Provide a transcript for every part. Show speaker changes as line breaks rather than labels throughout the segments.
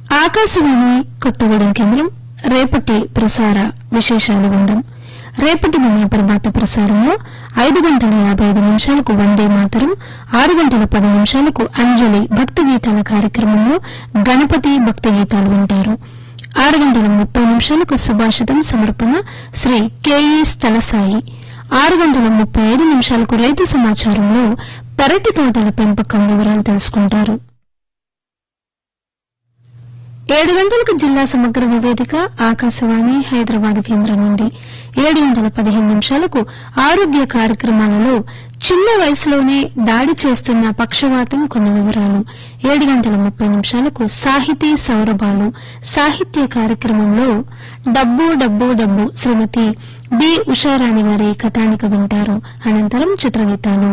ఆకాశవాణి కొత్తగూడెం కేంద్రం రేపటి ప్రసార విశేషాలు విందాం రేపటి మన ప్రభాత ప్రసారంలో ఐదు గంటల యాభై ఐదు నిమిషాలకు వందే మాతరం ఆరు గంటల పది నిమిషాలకు అంజలి భక్తి గీతాల కార్యక్రమంలో గణపతి భక్తి గీతాలు వింటారు ఆరు గంటల ముప్పై నిమిషాలకు సుభాషితం సమర్పణ శ్రీ కెఈ స్థలసాయి ఆరు గంటల ముప్పై ఐదు నిమిషాలకు రైతు సమాచారంలో పెరటి తోటల పెంపకం వివరాలు తెలుసుకుంటారు ఏడు గంటలకు జిల్లా సమగ్ర నివేదిక ఆకాశవాణి హైదరాబాద్ కేంద్రం నుండి ఏడు గంటల పదిహేను నిమిషాలకు ఆరోగ్య కార్యక్రమాలలో చిన్న వయసులోనే దాడి చేస్తున్న పక్షవాతం కొన్ని వివరాలు ఏడు గంటల ముప్పై నిమిషాలకు సాహితీ సౌరభాలు సాహిత్య కార్యక్రమంలో డబ్బు డబ్బు డబ్బు శ్రీమతి బి ఉషారాణి గారి కథానిక వింటారు అనంతరం చిత్రగీతాలు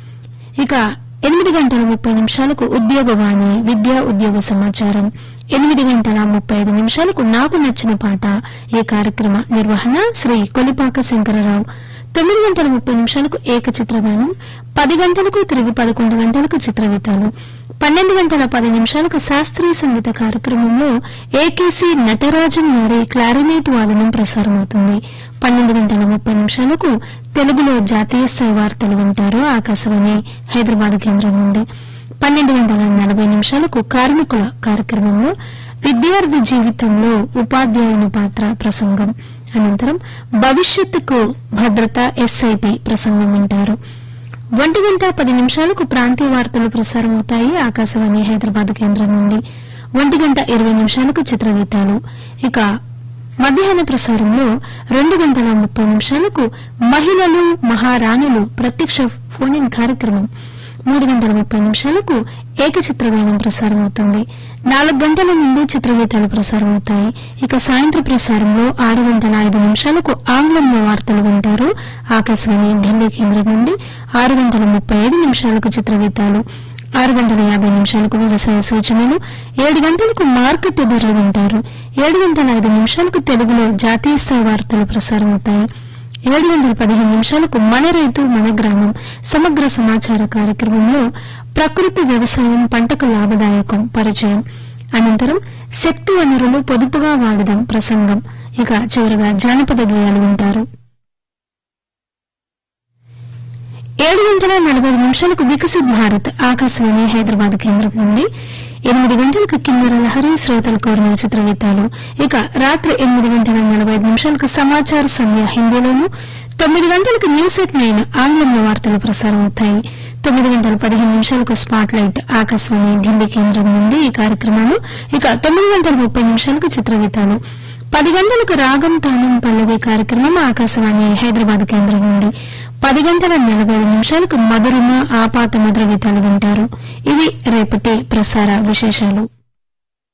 ఇక ఎనిమిది గంటల ముప్పై నిమిషాలకు ఉద్యోగవాణి విద్యా ఉద్యోగ సమాచారం ఎనిమిది గంటల ముప్పై ఐదు నిమిషాలకు నాకు నచ్చిన పాట ఈ కార్యక్రమ నిర్వహణ శ్రీ కొలిపాక శంకరరావు తొమ్మిది గంటల ముప్పై నిమిషాలకు ఏక చిత్రగానం పది గంటలకు తిరిగి పదకొండు గంటలకు చిత్రగీతాలు పన్నెండు గంటల పది నిమిషాలకు శాస్త్రీయ సంగీత కార్యక్రమంలో ఏకేసీ నటరాజన్ గారి క్లారినేట్ వాదనం ప్రసారమవుతుంది పన్నెండు గంటల ముప్పై నిమిషాలకు తెలుగులో జాతీయ స్థాయి వార్తలు వింటారు ఆకాశవాణి హైదరాబాద్ కేంద్రం నుండి పన్నెండు గంటల నలభై నిమిషాలకు కార్మికుల కార్యక్రమంలో విద్యార్థి జీవితంలో ఉపాధ్యాయుని పాత్ర ప్రసంగం అనంతరం భవిష్యత్తుకు భద్రత ఎస్ఐపి ప్రసంగం వింటారు ఒంటి గంట పది నిమిషాలకు ప్రాంతీయ వార్తలు ప్రసారమవుతాయి ఆకాశవాణి హైదరాబాద్ కేంద్రం నుండి ఒంటి గంట ఇరవై నిమిషాలకు చిత్రగీతాలు ఇక మధ్యాహ్న ప్రసారంలో రెండు గంటల ముప్పై నిమిషాలకు మహిళలు మహారాణులు ప్రత్యక్ష ఫోన్ ఇన్ కార్యక్రమం మూడు గంటల ముప్పై నిమిషాలకు ఏకచిత్రగానం ప్రసారమవుతుంది నాలుగు గంటల నుండి చిత్రగీతాలు ప్రసారమవుతాయి ఇక సాయంత్రం ప్రసారంలో ఆరు గంటల ఐదు నిమిషాలకు ఆంగ్లంలో వార్తలు వింటారు ఆకాశవాణి ఢిల్లీ కేంద్రం నుండి ఆరు గంటల ముప్పై ఐదు నిమిషాలకు చిత్రగీతాలు ఆరు గంటల యాభై నిమిషాలకు వ్యవసాయ సూచనలు ఏడు గంటలకు మార్కెట్ ధరలు వింటారు ఏడు గంటల ఐదు నిమిషాలకు తెలుగులో జాతీయ స్థాయి వార్తలు ప్రసారమవుతాయి ఏడు గంటల పదిహేను నిమిషాలకు మన రైతు మన గ్రామం సమగ్ర సమాచార కార్యక్రమంలో ప్రకృతి వ్యవసాయం పంటకు లాభదాయకం పరిచయం అనంతరం శక్తి వనరులు పొదుపుగా వాడదాం ప్రసంగం ఇక చివరగా జానపద గేయాలు వింటారు ఏడు గంటల నలభై ఐదు నిమిషాలకు వికసిత్ భారత్ ఆకాశవాణి హైదరాబాద్ కేంద్రం నుండి ఎనిమిది గంటలకు కిన్నెర లహరి శ్రోతల కోరిన చిత్రగీతాలు ఇక రాత్రి ఎనిమిది గంటల నలభై ఐదు నిమిషాలకు సమాచార సమయ హిందీలోను తొమ్మిది గంటలకు న్యూస్ ఎట్ నైన్ ఆంగ్లంలో వార్తలు ప్రసారం అవుతాయి తొమ్మిది గంటల పదిహేను నిమిషాలకు స్పాట్ లైట్ ఆకాశవాణి ఢిల్లీ కేంద్రం నుండి ఈ కార్యక్రమాలు ఇక తొమ్మిది గంటల ముప్పై నిమిషాలకు చిత్రగీతాలు పది గంటలకు రాగం తానం పల్లవి కార్యక్రమం ఆకాశవాణి హైదరాబాద్ కేంద్రం నుండి పది గంటల నలభై ఐదు నిమిషాలకు మధురమ ఆపాత మధుర గీతాలు వింటారు ఇవి రేపటి ప్రసార విశేషాలు